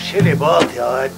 شيلي باط يا واد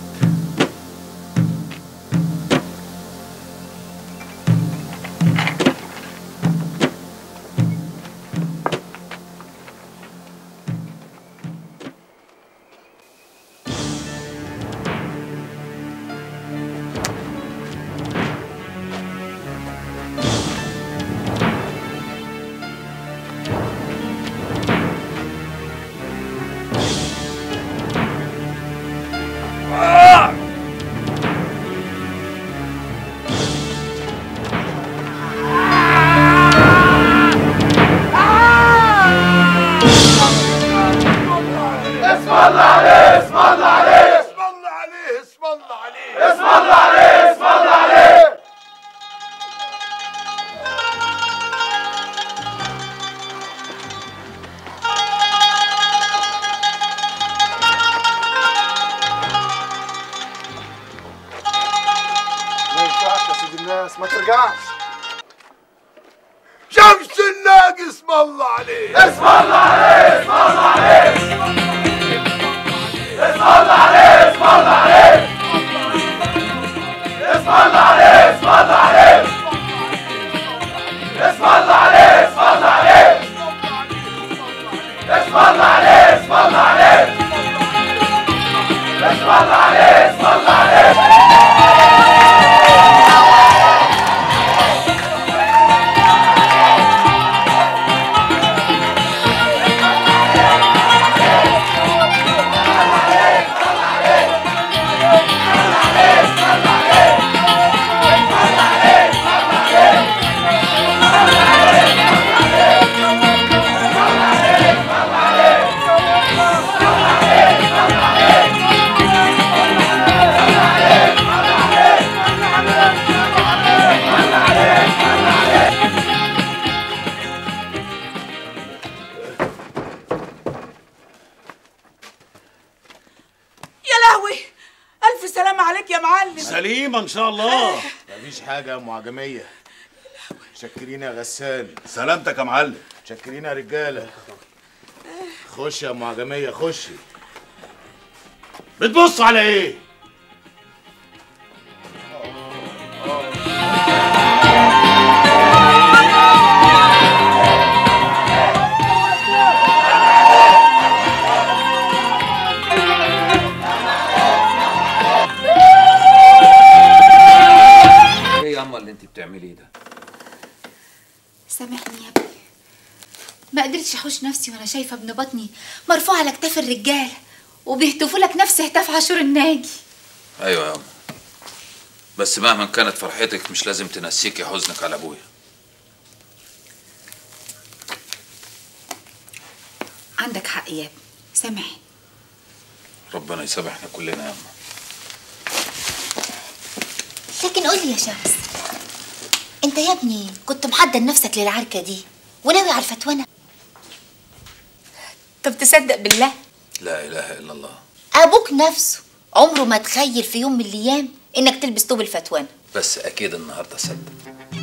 اسم الله عليه اسم الله عليه اسم الله عليه اسم الله عليه اسم الله عليه اسم الله عليه ما ينفعش يا سيد الناس ما ترجعش شمس الناقي اسم الله عليه اسم الله عليه اسم الله عليه اسم الله عليه اسم الله عليه اسم الله عليه اسم الله عليه اسم الله عليه اسم الله عليه اسم الله عليه اسم الله عليه اسم الله عليه اسم الله عليه يا لهوي الف سلام عليك يا معلم سليمة إن شاء الله مفيش حاجه يا ام عجميه شكرين يا غسان سلامتك يا معلم شكرين يا رجاله خش يا ام عجميه خشي بتبص على إيه؟ ايه يا اما اللي انت بتعمليه ده سامحني يا ابني ما قدرتش احوش نفسي وانا شايفه ابن بطني مرفوع على كتاف الرجاله وبيهتفوا لك نفس هتاف عاشور الناجي ايوه يا اما بس مهما كانت فرحتك مش لازم تنسيكي حزنك على ابويا عندك حق يا ابني سامحني ربنا يسامحنا كلنا يا اما لكن قولي يا شمس انت يا ابني كنت محضر نفسك للعركه دي وناوي على الفتوانه طب تصدق بالله لا اله الا الله ابوك نفسه عمره ما تخيل في يوم من الايام انك تلبس طوب الفتوانه بس اكيد النهارده صدق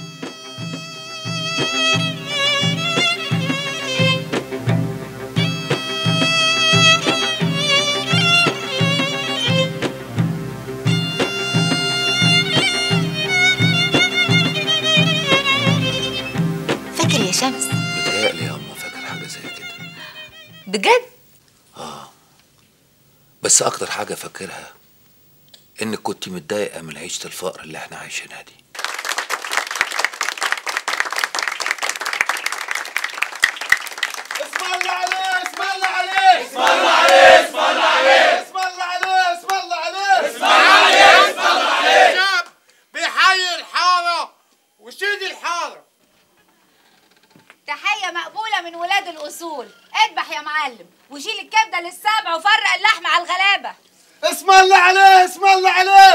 فاكر يا شمس بتهيألي يا اما فاكر حاجه زي كده بجد بس اكتر حاجه فاكرها انك كنت متضايقه من عيشه الفقر اللي احنا عايشينها دي اسم الله عليه اسم الله عليه اسم الله عليه اسم الله عليه اسم الله عليه اسم الله عليه اسم الله عليه اسم الله عليه شاب بيحيي الحاره وسيد الحاره تحية مقبولة من ولاد الأصول اذبح يا معلم وشيل الكبدة للسبع وفرق اللحم على الغلابة اسم الله عليه اسم الله عليه